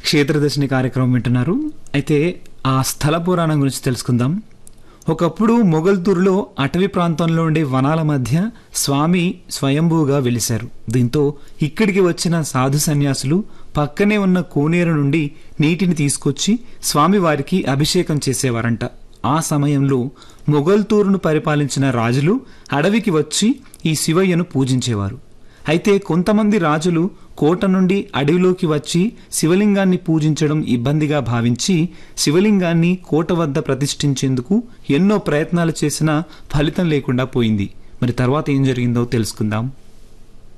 క్షేత్రదర్శిని కార్యక్రమం వింటున్నారు అయితే ఆ స్థల పురాణం గురించి తెలుసుకుందాం ఒకప్పుడు మొగల్తూరులో అటవీ ప్రాంతంలో ఉండే వనాల మధ్య స్వామి స్వయంభూగా వెలిశారు దీంతో ఇక్కడికి వచ్చిన సాధు సన్యాసులు పక్కనే ఉన్న కోనేరు నుండి నీటిని తీసుకొచ్చి స్వామివారికి అభిషేకం చేసేవారంట ఆ సమయంలో మొగల్తూరును పరిపాలించిన రాజులు అడవికి వచ్చి ఈ శివయ్యను పూజించేవారు అయితే కొంతమంది రాజులు కోట నుండి అడవిలోకి వచ్చి శివలింగాన్ని పూజించడం ఇబ్బందిగా భావించి శివలింగాన్ని కోట వద్ద ప్రతిష్ఠించేందుకు ఎన్నో ప్రయత్నాలు చేసినా ఫలితం లేకుండా పోయింది మరి తర్వాత ఏం జరిగిందో తెలుసుకుందాం